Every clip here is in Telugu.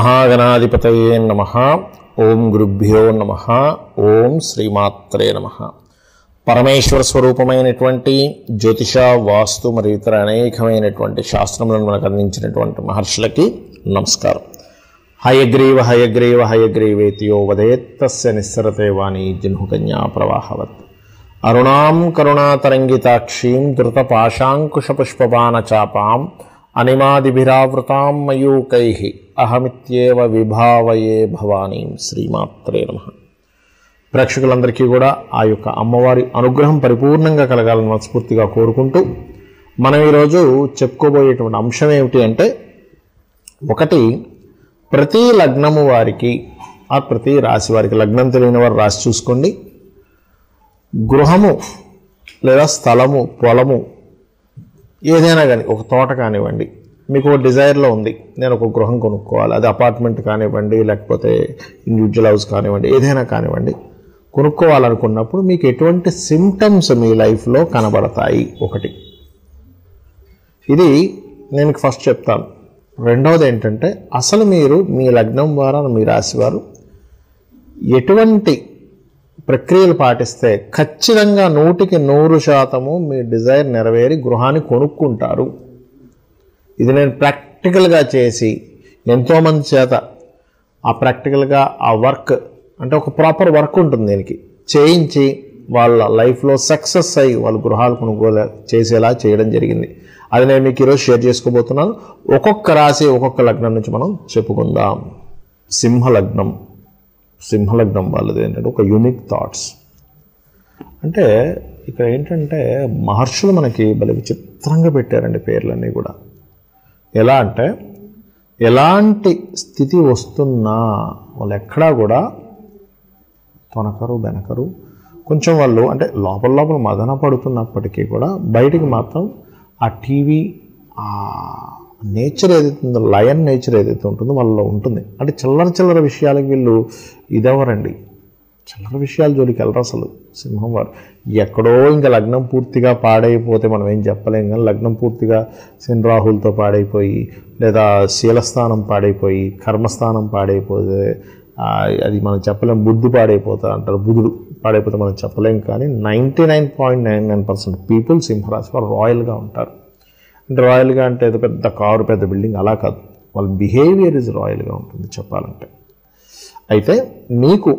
శ్రీమహాగణాధిపతయే నమ ఓం గురుభ్యో నమ ఓం శ్రీమాత్రే నమ పరమేశ్వర స్వరూపమైనటువంటి జ్యోతిష వాస్తు మరియు ఇతర అనేకమైనటువంటి శాస్త్రములను మనకు అందించినటువంటి మహర్షులకి నమస్కారం హయగ్రీవ హయగ్రీవ హయగ్రీవేతియో వదేత్తస్య నిస్సరతే వాణి జహ్నుకన్యా ప్రవాహవత్ అరుణాం కరుణాతరంగితాక్షీం ధృతపాశాంకుశపుష్పబాణచాపాం అనిమాదిభిరావృతాం మయూకై అహమిత్యేవ విభావయే భవానీం శ్రీమాత్రే నమ ప్రేక్షకులందరికీ కూడా ఆ యొక్క అమ్మవారి అనుగ్రహం పరిపూర్ణంగా కలగాలని మనస్ఫూర్తిగా కోరుకుంటూ మనం ఈరోజు చెప్పుకోబోయేటువంటి అంశం ఏమిటి అంటే ఒకటి ప్రతి లగ్నము వారికి ఆ ప్రతి రాశి వారికి లగ్నం తెలియని వారు రాసి చూసుకోండి గృహము లేదా స్థలము పొలము ఏదైనా కానీ ఒక తోట కానివ్వండి మీకు ఒక డిజైర్లో ఉంది నేను ఒక గృహం కొనుక్కోవాలి అది అపార్ట్మెంట్ కానివ్వండి లేకపోతే ఇండివిజువల్ హౌస్ కానివ్వండి ఏదైనా కానివ్వండి కొనుక్కోవాలనుకున్నప్పుడు మీకు ఎటువంటి సిమ్టమ్స్ మీ లైఫ్లో కనబడతాయి ఒకటి ఇది నేను ఫస్ట్ చెప్తాను రెండవది ఏంటంటే అసలు మీరు మీ లగ్నం ద్వారా మీ రాశివారు ఎటువంటి ప్రక్రియలు పాటిస్తే ఖచ్చితంగా నూటికి నూరు శాతము మీ డిజైర్ నెరవేరి గృహాన్ని కొనుక్కుంటారు ఇది నేను ప్రాక్టికల్గా చేసి ఎంతోమంది చేత ఆ ప్రాక్టికల్గా ఆ వర్క్ అంటే ఒక ప్రాపర్ వర్క్ ఉంటుంది దీనికి చేయించి వాళ్ళ లైఫ్లో సక్సెస్ అయ్యి వాళ్ళ గృహాలు కొనుగోలు చేసేలా చేయడం జరిగింది అది నేను మీకు ఈరోజు షేర్ చేసుకోబోతున్నాను ఒక్కొక్క రాశి ఒక్కొక్క లగ్నం నుంచి మనం చెప్పుకుందాం సింహ లగ్నం సింహలగ్నం వాళ్ళది ఏంటంటే ఒక యూనిక్ థాట్స్ అంటే ఇక్కడ ఏంటంటే మహర్షులు మనకి భలే విచిత్రంగా పెట్టారండి పేర్లన్నీ కూడా ఎలా అంటే ఎలాంటి స్థితి వస్తున్నా వాళ్ళు ఎక్కడా కూడా తొనకరు బెనకరు కొంచెం వాళ్ళు అంటే లోపల లోపల మదన పడుతున్నప్పటికీ కూడా బయటికి మాత్రం ఆ టీవీ ఆ నేచర్ ఏదైతే ఉందో లయన్ నేచర్ ఏదైతే ఉంటుందో వాళ్ళలో ఉంటుంది అంటే చిల్లర చిల్లర విషయాలకు వీళ్ళు ఇదెవరండి చిల్లర విషయాల జోలికి వెళ్ళరు అసలు సింహం వారు ఎక్కడో ఇంకా లగ్నం పూర్తిగా పాడైపోతే మనం ఏం చెప్పలేం కానీ లగ్నం పూర్తిగా శని రాహులతో పాడైపోయి లేదా శీలస్థానం పాడైపోయి కర్మస్థానం పాడైపోతే ఆ, అది మనం చెప్పలేం బుద్ధి పాడైపోతా అంటారు బుధుడు పాడైపోతే మనం చెప్పలేం కానీ ninety nine point nine nine percent people సింహరాశి వారు రాయల్గా ఉంటారు అంటే రాయల్గా అంటే ఏదో పెద్ద కారు పెద్ద బిల్డింగ్ అలా కాదు వాళ్ళ బిహేవియర్ ఇస్ రాయల్గా ఉంటుంది చెప్పాలంటే అయితే మీకు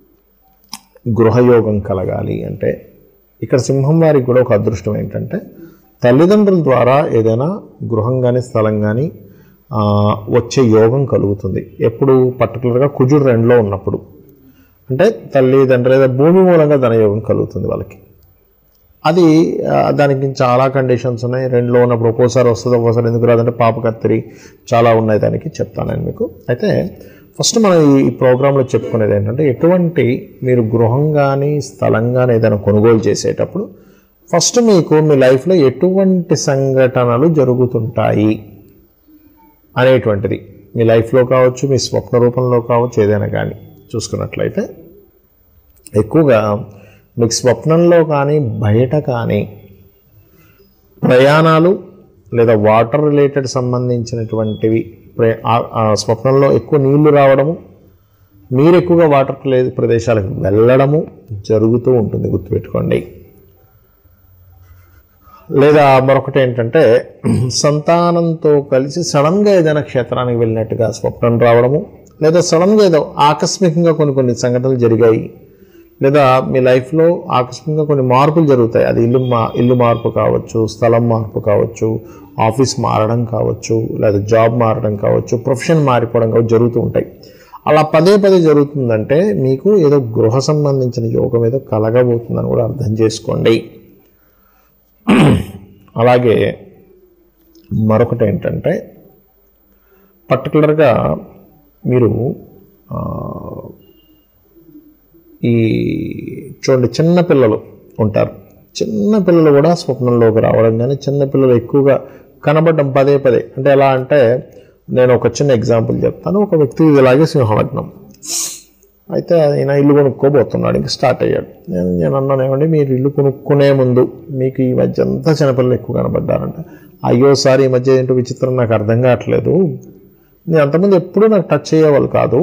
గృహయోగం కలగాలి అంటే ఇక్కడ సింహం వారికి కూడా ఒక అదృష్టం ఏంటంటే తల్లిదండ్రుల ద్వారా ఏదైనా గృహం కానీ స్థలం కానీ ఆ, వచ్చే యోగం కలుగుతుంది ఎప్పుడు పర్టికులర్గా కుజుడు రెండులో ఉన్నప్పుడు అంటే తల్లిదండ్రులు లేదా భూమి మూలంగా ధనయోగం కలుగుతుంది వాళ్ళకి అది ఆ, దానికి చాలా కండిషన్స్ ఉన్నాయి రెండులో ఉన్నప్పుడు ఒక్కోసారి వస్తుంది ఒక్కోసారి ఎందుకు రాదంటే పాప కత్తిరి చాలా ఉన్నాయి దానికి చెప్తాను నేను మీకు అయితే ఫస్ట్ మనం ఈ- ఈ ప్రోగ్రాంలో చెప్పుకునేది ఏంటంటే ఎటువంటి మీరు గృహం కానీ స్థలం కానీ ఏదైనా కొనుగోలు చేసేటప్పుడు ఫస్ట్ మీకు మీ లైఫ్లో ఎటువంటి సంఘటనలు జరుగుతుంటాయి అనేటువంటిది మీ లైఫ్లో కావచ్చు మీ స్వప్న రూపంలో కావచ్చు ఏదైనా కానీ చూసుకున్నట్లయితే ఎక్కువగా మీకు స్వప్నంలో కానీ బయట కానీ ప్రయాణాలు లేదా వాటర్ రిలేటెడ్ సంబంధించినటువంటివి ప్రే- ఆ- ఆ స్వప్నంలో ఎక్కువ నీళ్లు రావడము మీరు ఎక్కువగా వాటర్ ప్లే- ప్రదేశాలకు వెళ్ళడము జరుగుతూ ఉంటుంది గుర్తుపెట్టుకోండి లేదా మరొకటి ఏంటంటే సంతానంతో కలిసి సడన్గా ఏదైనా క్షేత్రానికి వెళ్ళినట్టుగా స్వప్నం రావడము లేదా సడన్గా ఏదో ఆకస్మికంగా కొన్ని కొన్ని సంఘటనలు జరిగాయి లేదా మీ లైఫ్లో ఆకస్మికంగా కొన్ని మార్పులు జరుగుతాయి అది ఇల్లు మా ఇల్లు మార్పు కావచ్చు స్థలం మార్పు కావచ్చు ఆఫీస్ మారడం కావచ్చు లేదా జాబ్ మారడం కావచ్చు ప్రొఫెషన్ మారిపోవడం కావచ్చు జరుగుతూ ఉంటాయి అలా పదే పదే జరుగుతుందంటే మీకు ఏదో గృహ సంబంధించిన యోగం ఏదో కలగబోతుందని కూడా అర్థం చేసుకోండి అలాగే మరొకటి ఏంటంటే పర్టికులర్గా మీరు ఆ, ఈ చూడండి చిన్న పిల్లలు ఉంటారు చిన్న పిల్లలు కూడా స్వప్నంలోకి రావడం కానీ చిన్న పిల్లలు ఎక్కువగా కనబడడం పదే పదే అంటే ఎలా అంటే నేను ఒక చిన్న ఎగ్జాంపుల్ చెప్తాను ఒక వ్యక్తి ఇలాగే సింహలగ్నం అయితే ఆయన ఇల్లు కొనుక్కోబోతున్నాడు ఇంక స్టార్ట్ అయ్యాడు నేను నేను అన్నాను ఏమండి మీరు ఇల్లు కొనుక్కునే ముందు మీకు ఈ మధ్య అంతా చిన్నపిల్లలు ఎక్కువ కనబడ్డారంట అయ్యో సార్ ఈ మధ్య ఏంటో విచిత్రం నాకు అర్థం కావట్లేదు నేను అంతకుముందు ఎప్పుడూ నాకు టచ్ అయ్యేవాళ్ళు కాదు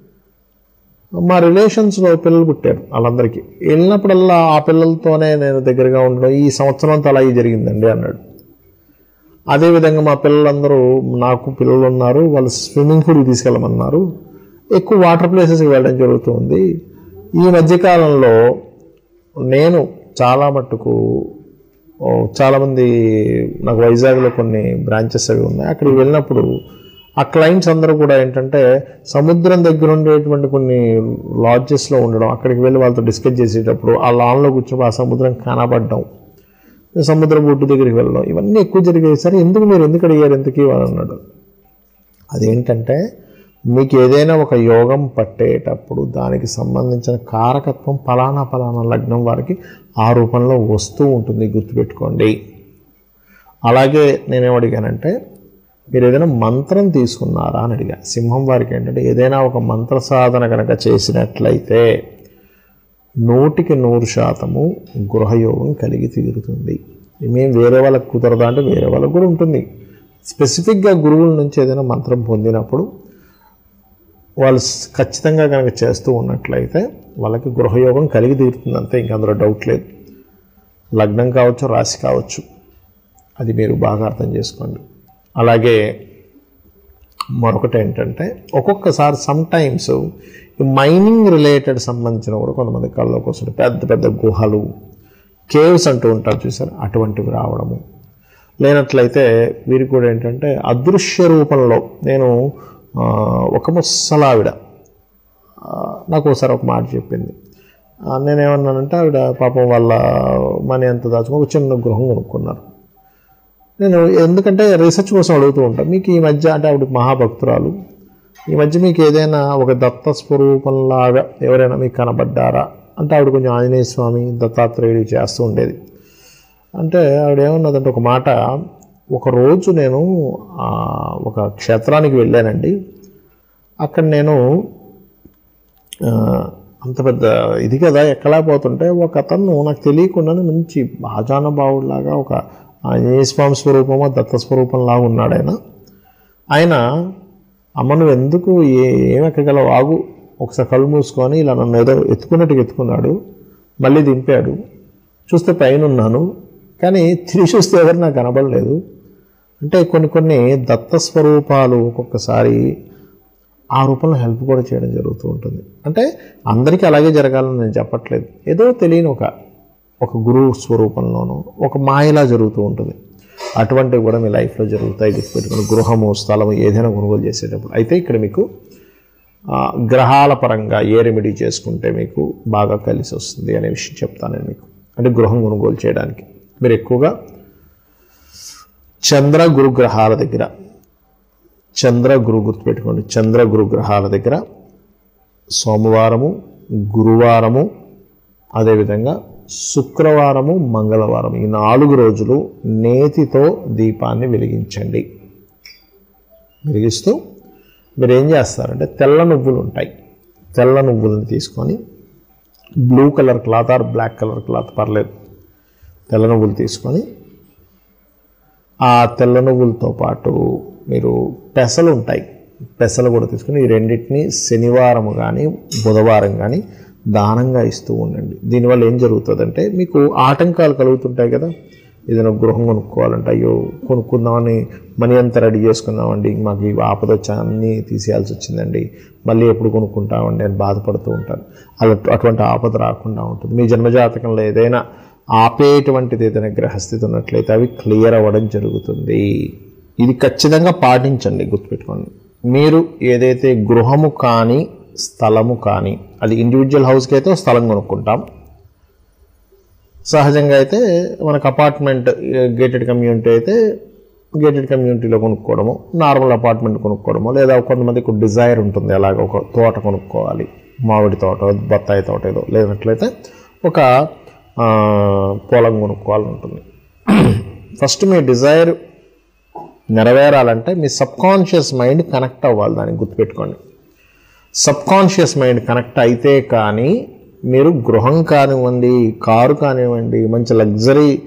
మా రిలేషన్స్లో పిల్లలు పుట్టారు వాళ్ళందరికీ వెళ్ళినప్పుడల్లా ఆ పిల్లలతోనే నేను దగ్గరగా ఉండడం ఈ సంవత్సరం అంతా అలాగే జరిగిందండి అన్నాడు అదేవిధంగా మా పిల్లలందరూ నాకు పిల్లలు ఉన్నారు వాళ్ళు స్విమ్మింగ్ పూల్కి తీసుకెళ్ళమన్నారు ఎక్కువ వాటర్ ప్లేసెస్కి వెళ్ళడం జరుగుతుంది ఈ మధ్యకాలంలో నేను చాలా మట్టుకు ఓ, చాలామంది నాకు వైజాగ్లో కొన్ని బ్రాంచెస్ అవి ఉన్నాయి అక్కడికి వెళ్ళినప్పుడు ఆ క్లయింట్స్ అందరూ కూడా ఏంటంటే సముద్రం దగ్గర ఉండేటువంటి కొన్ని లాడ్జెస్లో ఉండడం అక్కడికి వెళ్ళి వాళ్ళతో డిస్కస్ చేసేటప్పుడు ఆ లాన్లో కూర్చొని ఆ సముద్రం కనబడడం సముద్రం ఒడ్డు దగ్గరికి వెళ్ళడం ఇవన్నీ ఎక్కువ జరిగాయి సరే ఎందుకు మీరు ఎందుకు అడిగారు ఎందుకు అని అన్నాడు అదేంటంటే మీకు ఏదైనా ఒక యోగం పట్టేటప్పుడు దానికి సంబంధించిన కారకత్వం ఫలానా ఫలానా లగ్నం వారికి ఆ రూపంలో వస్తూ ఉంటుంది గుర్తుపెట్టుకోండి అలాగే నేనేం అడిగానంటే మీరు ఏదైనా మంత్రం తీసుకున్నారా అని అడిగా సింహం వారికి ఏంటంటే ఏదైనా ఒక మంత్ర సాధన కనుక చేసినట్లయితే నూటికి నూరు శాతము గృహయోగం కలిగి తీరుతుంది మేము వేరే వాళ్ళకి కుదరదా అంటే వేరే వాళ్ళకి కూడా ఉంటుంది స్పెసిఫిక్గా గురువుల నుంచి ఏదైనా మంత్రం పొందినప్పుడు వాళ్ళు స్- ఖచ్చితంగా కనుక చేస్తూ ఉన్నట్లయితే వాళ్ళకి గృహయోగం కలిగి తీరుతుంది అంతే ఇంకా అందులో డౌట్ లేదు లగ్నం కావచ్చు రాశి కావచ్చు అది మీరు బాగా అర్థం చేసుకోండి అలాగే మరొకటి ఏంటంటే ఒక్కొక్కసారి సమ్ టైమ్స్ మైనింగ్ రిలేటెడ్ సంబంధించిన కూడా కొంతమంది కళ్ళలోకి వస్తుంది పెద్ద పెద్ద గుహలు కేవ్స్ అంటూ ఉంటారు చూసారు అటువంటివి రావడము లేనట్లయితే వీరికి కూడా ఏంటంటే అదృశ్య రూపంలో నేను ఆ, ఒక ముసలావిడ ఆ, నాకు ఒకసారి ఒక మాట చెప్పింది ఆ, నేనేమన్నానంటే ఆవిడ పాపం వాళ్ళ మనీ ఎంత దాచుకో ఒక చిన్న గృహం కొనుక్కున్నారు నేను ఎందుకంటే రీసెర్చ్ కోసం అడుగుతూ ఉంటాను మీకు ఈ మధ్య అంటే ఆవిడ మహాభక్తురాలు ఈ మధ్య మీకు ఏదైనా ఒక దత్త స్వరూపంలాగా ఎవరైనా మీకు కనబడ్డారా అంటే ఆవిడ కొంచెం ఆంజనేయ స్వామి దత్తాత్రేయుడు చేస్తూ ఉండేది అంటే ఆవిడ ఏమన్నదంటే ఒక మాట ఒక రోజు నేను ఆ, ఒక క్షేత్రానికి వెళ్ళానండి అక్కడ నేను ఆ, అంత పెద్ద ఇది కదా ఎక్కలేకపోతుంటే ఒక అతను నాకు తెలియకుండానే మంచి బాజానబావులాగా ఒక ఆంజనేయ స్వామి స్వరూపమో దత్త స్వరూపం లాగా ఉన్నాడు ఆయన ఆయన అమ్మ నువ్వు ఎందుకు ఏ ఏం ఎక్కగలవు ఆగు ఒకసారి కళ్ళు మూసుకొని ఇలా నన్ను ఏదో ఎత్తుకున్నట్టుగా ఎత్తుకున్నాడు మళ్ళీ దింపాడు చూస్తే పైన ఉన్నాను కానీ తిరిగి చూస్తే ఎవరు నాకు కనబడలేదు అంటే కొన్ని కొన్ని దత్త స్వరూపాలు ఒక్కొక్కసారి ఆ రూపంలో హెల్ప్ కూడా చేయడం జరుగుతూ ఉంటుంది అంటే అందరికీ అలాగే జరగాలని నేను చెప్పట్లేదు ఏదో తెలియని ఒక ఒక గురువు స్వరూపంలోనూ ఒక మాయలా జరుగుతూ ఉంటుంది అటువంటివి కూడా మీ లైఫ్లో జరుగుతాయి గుర్తుపెట్టుకుని గృహము స్థలము ఏదైనా కొనుగోలు చేసేటప్పుడు అయితే ఇక్కడ మీకు ఆ, గ్రహాల పరంగా ఏ రెమెడీ చేసుకుంటే మీకు బాగా కలిసి వస్తుంది అనే విషయం చెప్తాను నేను మీకు అంటే గృహం కొనుగోలు చేయడానికి మీరు ఎక్కువగా చంద్ర గురు గ్రహాల దగ్గర చంద్ర గురు గుర్తుపెట్టుకోండి చంద్ర గురు గ్రహాల దగ్గర సోమవారము గురువారము అదేవిధంగా శుక్రవారము మంగళవారం ఈ నాలుగు రోజులు నేతితో దీపాన్ని వెలిగించండి వెలిగిస్తూ మీరు ఏం చేస్తారంటే తెల్ల నువ్వులు ఉంటాయి తెల్ల నువ్వులను తీసుకొని blue colour cloth or black colour cloth పర్లేదు తెల్ల నువ్వులు తీసుకొని ఆ తెల్ల నువ్వులతో పాటు మీరు పెసలు ఉంటాయి పెసలు కూడా తీసుకుని ఈ రెండింటిని శనివారం కానీ బుధవారం కానీ దానంగా ఇస్తూ ఉండండి దీనివల్ల ఏం జరుగుతుందంటే మీకు ఆటంకాలు కలుగుతుంటాయి కదా ఏదైనా గృహం కొనుక్కోవాలంటే అయ్యో కొనుక్కుందామని మనీ అంతా రెడీ చేసుకుందామండి మాకు ఈ ఆపద వచ్చి అన్నీ తీసేయాల్సి వచ్చిందండి మళ్ళీ ఎప్పుడు కొనుక్కుంటామండి అని బాధపడుతూ ఉంటారు అలా అటువంటి ఆపద రాకుండా ఉంటుంది మీ జన్మజాతకంలో ఏదైనా ఆపేటువంటిది ఏదైనా గ్రహస్థితి ఉన్నట్లయితే అవి క్లియర్ అవ్వడం జరుగుతుంది ఇది ఖచ్చితంగా పాటించండి గుర్తుపెట్టుకోండి మీరు ఏదైతే గృహము కానీ స్థలము కానీ అది ఇండివిజువల్ హౌస్కి అయితే ఒక స్థలం కొనుక్కుంటాం సహజంగా అయితే మనకు అపార్ట్మెంట్ గేటెడ్ కమ్యూనిటీ అయితే గేటెడ్ కమ్యూనిటీలో కొనుక్కోవడము నార్మల్ అపార్ట్మెంట్ కొనుక్కోవడము లేదా కొంతమందికి డిజైర్ ఉంటుంది అలాగ ఒక తోట కొనుక్కోవాలి మామిడి తోట బత్తాయి తోట ఏదో లేనట్లయితే ఒక ఆ, పొలం కొనుక్కోవాలని ఉంటుంది ఫస్ట్ మీ డిజైర్ నెరవేరాలంటే మీ సబ్కాన్షియస్ మైండ్ కనెక్ట్ అవ్వాలి దానికి గుర్తుపెట్టుకోండి సబ్కాన్షియస్ మైండ్ కనెక్ట్ అయితే కానీ మీరు గృహం కానివ్వండి కారు కానివ్వండి మంచి లగ్జరీ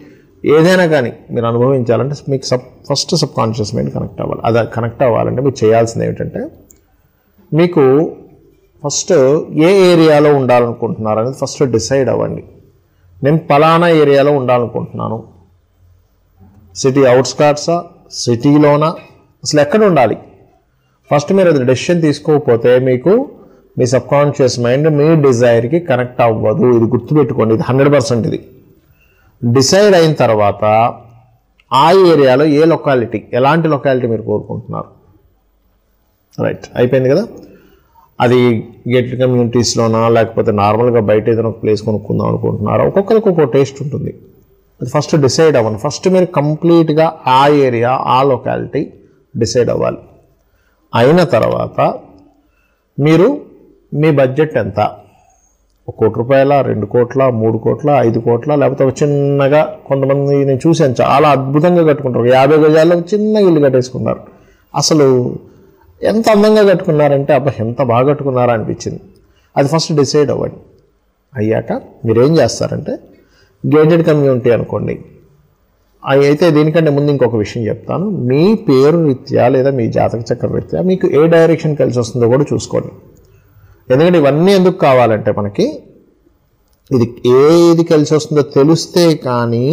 ఏదైనా కానీ మీరు అనుభవించాలంటే మీకు sub first subconscious mind connect అవ్వాలి అది కనెక్ట్ అవ్వాలంటే మీరు చేయాల్సింది ఏమిటంటే మీకు ఫస్ట్ ఏ ఏరియాలో ఉండాలనుకుంటున్నారు అనేది ఫస్ట్ డిసైడ్ అవ్వండి నేను పలానా ఏరియాలో ఉండాలనుకుంటున్నాను సిటీ అవుట్స్కాట్సా సిటీలోనా అసలు ఎక్కడ ఉండాలి ఫస్ట్ మీరు అది డెసిషన్ తీసుకోకపోతే మీకు మీ సబ్ కాన్షియస్ మైండ్ మీ డిజైర్కి కనెక్ట్ అవ్వదు ఇది గుర్తుపెట్టుకోండి ఇది హండ్రెడ్ పర్సెంట్ ఇది డిసైడ్ అయిన తర్వాత ఆ ఏరియాలో ఏ లొకాలిటీ ఎలాంటి లొకాలిటీ మీరు కోరుకుంటున్నారు రైట్ అయిపోయింది కదా అది గేటెడ్ కమ్యూనిటీస్లోనా లేకపోతే నార్మల్గా బయట ఏదైనా ఒక ప్లేస్ కొనుక్కుందాం అనుకుంటున్నారా ఒక్కొక్కరికి ఒక్కొక్క టేస్ట్ ఉంటుంది అది ఫస్ట్ డిసైడ్ అవ్వండి ఫస్ట్ మీరు కంప్లీట్గా ఆ ఏరియా ఆ లొకాలిటీ డిసైడ్ అవ్వాలి అయిన తర్వాత మీరు మీ బడ్జెట్ ఎంత ఒక కోటి రూపాయల రెండు కోట్ల మూడు కోట్ల ఐదు కోట్ల లేకపోతే ఒక చిన్నగా కొంతమంది నేను చూశాను చాలా అద్భుతంగా కట్టుకుంటారు యాభై గజాల్లో ఒక చిన్న ఇల్లు కట్టేసుకున్నారు అసలు ఎంత అందంగా కట్టుకున్నారంటే అబ్బా ఎంత బాగా కట్టుకున్నారా అనిపించింది అది ఫస్ట్ డిసైడ్ అవ్వండి అయ్యాక మీరు ఏం చేస్తారంటే గేటెడ్ కమ్యూనిటీ అనుకోండి అవి అయితే దీనికంటే ముందు ఇంకొక విషయం చెప్తాను మీ పేరు రీత్యా లేదా మీ జాతక చక్ర రీత్యా మీకు ఏ డైరెక్షన్ కలిసి వస్తుందో కూడా చూసుకోండి ఎందుకంటే ఇవన్నీ ఎందుకు కావాలంటే మనకి ఇది ఏది కలిసి వస్తుందో తెలిస్తే కానీ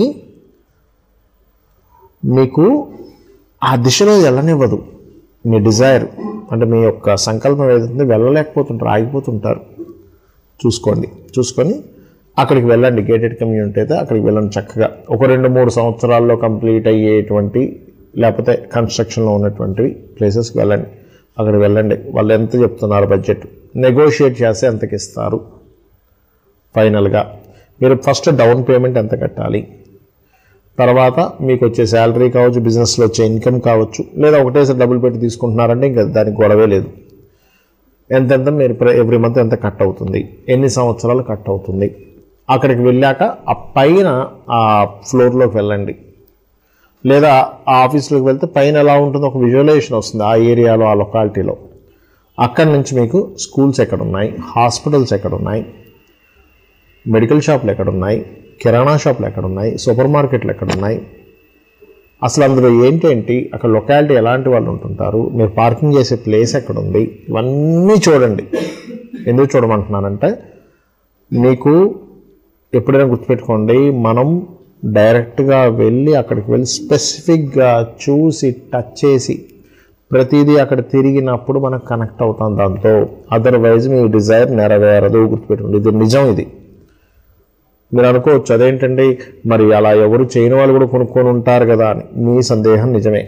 మీకు ఆ దిశలో వెళ్ళనివ్వదు మీ డిజైర్ అంటే మీ యొక్క సంకల్పం ఏదైతుందో వెళ్ళలేకపోతుంటారు ఆగిపోతుంటారు చూసుకోండి చూసుకొని అక్కడికి వెళ్ళండి గేటెడ్ కమ్యూనిటీ అయితే అక్కడికి వెళ్ళండి చక్కగా ఒక రెండు మూడు సంవత్సరాల్లో కంప్లీట్ అయ్యేటువంటి లేకపోతే కన్స్ట్రక్షన్లో ఉన్నటువంటివి ప్లేసెస్కి వెళ్ళండి అక్కడికి వెళ్ళండి వాళ్ళు ఎంత చెప్తున్నారు బడ్జెట్ నెగోషియేట్ చేస్తే ఎంతకి ఇస్తారు ఫైనల్గా మీరు ఫస్ట్ డౌన్ పేమెంట్ ఎంత కట్టాలి తర్వాత మీకు వచ్చే శాలరీ కావచ్చు బిజినెస్లో వచ్చే ఇన్కమ్ కావచ్చు లేదా ఒకటేసారి డబ్బులు పెట్టి తీసుకుంటున్నారంటే ఇంకా దానికి గొడవే లేదు ఎంతెంత మీరు ఎవ్రీ మంత్ ఎంత కట్ అవుతుంది ఎన్ని సంవత్సరాలు కట్ అవుతుంది అక్కడికి వెళ్ళాక ఆ పైన ఆ ఫ్లోర్లోకి వెళ్ళండి లేదా ఆ ఆఫీస్లోకి వెళ్తే పైన ఎలా ఉంటుందో ఒక విజువలైజేషన్ వస్తుంది ఆ ఏరియాలో ఆ లొకాలిటీలో అక్కడి నుంచి మీకు స్కూల్స్ ఎక్కడ ఉన్నాయి హాస్పిటల్స్ ఎక్కడ ఉన్నాయి మెడికల్ షాపులు ఎక్కడ ఉన్నాయి కిరాణా షాపులు ఎక్కడ ఉన్నాయి సూపర్ మార్కెట్లు ఎక్కడ ఉన్నాయి అసలు అందులో ఏంటేంటి అక్కడ లొకాలిటీ ఎలాంటి వాళ్ళు ఉంటుంటారు మీరు పార్కింగ్ చేసే ప్లేస్ ఎక్కడ ఉంది ఇవన్నీ చూడండి ఎందుకు చూడమంటున్నానంటే మీకు ఎప్పుడైనా గుర్తుపెట్టుకోండి మనం డైరెక్ట్గా వెళ్ళి అక్కడికి వెళ్ళి స్పెసిఫిక్గా చూసి టచ్ చేసి ప్రతిదీ అక్కడ తిరిగినప్పుడు మనం కనెక్ట్ అవుతాం దాంతో అదర్వైజ్ మీ డిజైర్ నెరవేరదు గుర్తుపెట్టుకోండి ఇది నిజం ఇది మీరు అనుకోవచ్చు అదేంటండి మరి అలా ఎవరు చేయని వాళ్ళు కూడా కొనుక్కొని ఉంటారు కదా అని మీ సందేహం నిజమే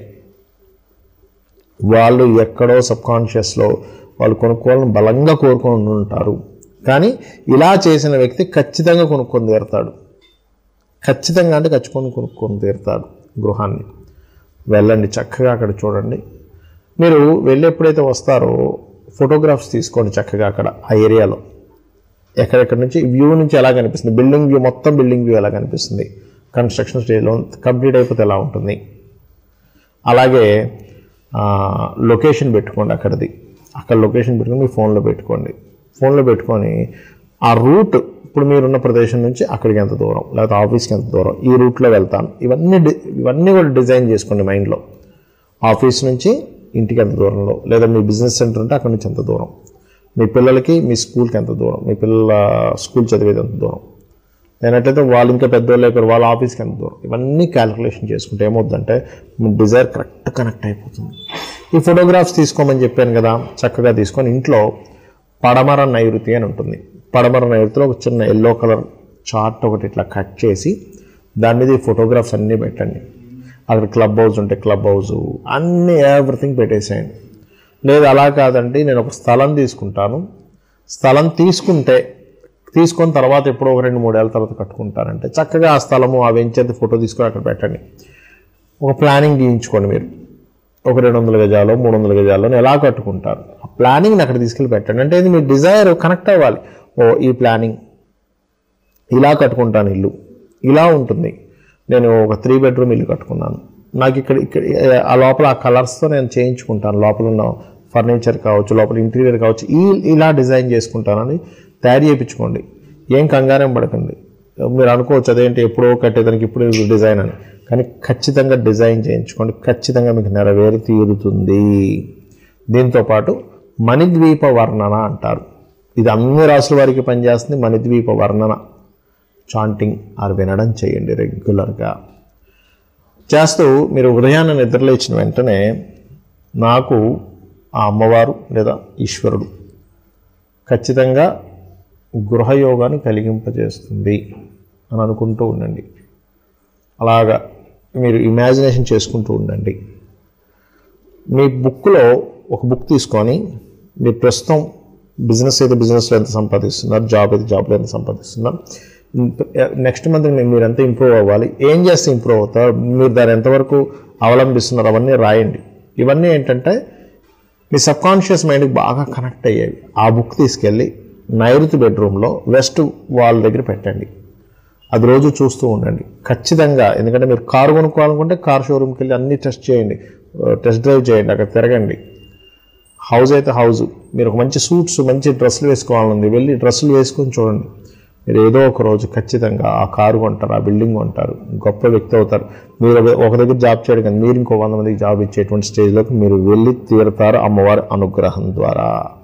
వాళ్ళు ఎక్కడో సబ్కాన్షియస్లో వాళ్ళు కొనుక్కోవాలని బలంగా కోరుకొని ఉంటారు కానీ ఇలా చేసిన వ్యక్తి ఖచ్చితంగా కొనుక్కొని తీరుతాడు ఖచ్చితంగా అంటే ఖచ్చితంగా కొనుక్కొని తీరుతాడు గృహాన్ని వెళ్ళండి చక్కగా అక్కడ చూడండి మీరు వెళ్ళి ఎప్పుడైతే వస్తారో ఫోటోగ్రాఫ్స్ తీసుకోండి చక్కగా అక్కడ ఆ ఏరియాలో ఎక్కడెక్కడ నుంచి వ్యూ నుంచి ఎలా కనిపిస్తుంది బిల్డింగ్ వ్యూ మొత్తం బిల్డింగ్ వ్యూ ఎలా కనిపిస్తుంది కన్స్ట్రక్షన్ స్టేజ్లో కంప్లీట్ అయిపోతే ఎలా ఉంటుంది అలాగే లొకేషన్ పెట్టుకోండి అక్కడిది అక్కడ లొకేషన్ పెట్టుకొని మీ ఫోన్లో పెట్టుకోండి ఫోన్లో పెట్టుకొని ఆ రూట్ ఇప్పుడు మీరున్న ప్రదేశం నుంచి అక్కడికి ఎంత దూరం లేకపోతే ఆఫీస్కి ఎంత దూరం ఈ రూట్లో వెళ్తాను ఇవన్నీ డి- ఇవన్నీ కూడా డిజైన్ చేసుకోండి మైండ్లో ఆఫీస్ నుంచి ఇంటికి ఎంత దూరంలో లేదా మీ బిజినెస్ సెంటర్ ఉంటే అక్కడి నుంచి ఎంత దూరం మీ పిల్లలకి మీ స్కూల్కి ఎంత దూరం మీ పిల్లల స్కూల్ చదివేది ఎంత దూరం లేనట్లయితే వాళ్ళు ఇంకా పెద్దవాళ్ళు అయిపోయారు వాళ్ళ ఆఫీస్కి ఎంత దూరం ఇవన్నీ క్యాలిక్యులేషన్ చేసుకుంటే ఏమవుతుందంటే మీ డిజైర్ కరెక్ట్ కనెక్ట్ అయిపోతుంది ఈ ఫోటోగ్రాఫ్స్ తీసుకోమని చెప్పాను కదా చక్కగా తీసుకొని ఇంట్లో పడమర నైరుతి అని ఉంటుంది పడమర నైరుతిలో ఒక చిన్న ఎల్లో కలర్ చార్ట్ ఒకటి ఇట్లా కట్ చేసి దాని మీద ఈ ఫోటోగ్రాఫ్స్ అన్నీ పెట్టండి అక్కడ క్లబ్ హౌస్ ఉంటే క్లబ్ హౌస్ అన్నీ ఎవ్రీథింగ్ పెట్టేసేయండి లేదు అలా కాదండి నేను ఒక స్థలం తీసుకుంటాను స్థలం తీసుకుంటే తీసుకొని తర్వాత ఎప్పుడో ఒక రెండు మూడేళ్ళ తర్వాత కట్టుకుంటానంటే చక్కగా ఆ స్థలము ఆ వెంచేది ఫోటో తీసుకొని అక్కడ పెట్టండి ఒక ప్లానింగ్ గీయించుకోండి మీరు ఒక రెండు వందల గజాలు మూడు వందల గజాల్లో ఎలా కట్టుకుంటారు ఆ ప్లానింగ్ని అక్కడ తీసుకెళ్ళి పెట్టండి అంటే ఇది మీ డిజైర్ కనెక్ట్ అవ్వాలి ఓ ఈ ప్లానింగ్ ఇలా కట్టుకుంటాను ఇల్లు ఇలా ఉంటుంది నేను ఒక త్రీ బెడ్రూమ్ ఇల్లు కట్టుకున్నాను నాకు ఇక్కడ ఇక్కడ ఆ లోపల ఆ కలర్స్తో నేను చేయించుకుంటాను లోపల ఉన్న ఫర్నిచర్ కావచ్చు లోపల ఇంటీరియర్ కావచ్చు ఈ ఇలా డిజైన్ చేసుకుంటానని తయారు చేయించుకోండి ఏం కంగారం పడకండి మీరు అనుకోవచ్చు అదేంటి ఎప్పుడో కట్టేదానికి ఇప్పుడు డిజైన్ అని కానీ ఖచ్చితంగా డిజైన్ చేయించుకోండి ఖచ్చితంగా మీకు నెరవేరి తీరుతుంది దీంతోపాటు మణిద్వీప వర్ణన అంటారు ఇది అన్ని రాసుల వారికి పనిచేస్తుంది మణిద్వీప వర్ణన చాంటింగ్ ఆర్ వినడం చేయండి రెగ్యులర్గా చేస్తూ మీరు ఉదయాన్నే నిద్రలేచిన వెంటనే నాకు ఆ అమ్మవారు లేదా ఈశ్వరుడు ఖచ్చితంగా గృహయోగాన్ని కలిగింపజేస్తుంది అని అనుకుంటూ ఉండండి అలాగా మీరు ఇమాజినేషన్ చేసుకుంటూ ఉండండి మీ బుక్లో ఒక బుక్ తీసుకొని మీరు ప్రస్తుతం బిజినెస్ అయితే బిజినెస్లో ఎంత సంపాదిస్తున్నారు జాబ్ అయితే జాబ్లో ఎంత సంపాదిస్తున్నారు నెక్స్ట్ మంత్ మీరు ఎంత ఇంప్రూవ్ అవ్వాలి ఏం చేస్తే ఇంప్రూవ్ అవుతారు మీరు దాన్ని ఎంతవరకు అవలంబిస్తున్నారు అవన్నీ రాయండి ఇవన్నీ ఏంటంటే మీ సబ్కాన్షియస్ మైండ్కి బాగా కనెక్ట్ అయ్యేవి ఆ బుక్ తీసుకెళ్ళి నైరుతి బెడ్రూమ్లో వెస్ట్ వాల్ దగ్గర పెట్టండి అది రోజు చూస్తూ ఉండండి ఖచ్చితంగా ఎందుకంటే మీరు కారు కొనుక్కోవాలనుకుంటే కార్ షోరూమ్కి వెళ్ళి అన్ని టెస్ట్ చేయండి టెస్ట్ డ్రైవ్ చేయండి అక్కడ తిరగండి హౌస్ అయితే హౌస్ మీరు ఒక మంచి సూట్స్ మంచి డ్రెస్సులు వేసుకోవాలనుంది వెళ్ళి డ్రెస్సులు వేసుకొని చూడండి మీరు ఏదో ఒక రోజు ఖచ్చితంగా ఆ కారు కొంటారు ఆ బిల్డింగ్ కొంటారు గొప్ప వ్యక్తి అవుతారు మీరు ఒక దగ్గర జాబ్ చేయడం కానీ మీరు ఇంకో వంద మందికి జాబ్ ఇచ్చేటువంటి స్టేజ్లోకి మీరు వెళ్ళి తీరుతారు అమ్మవారి అనుగ్రహం ద్వారా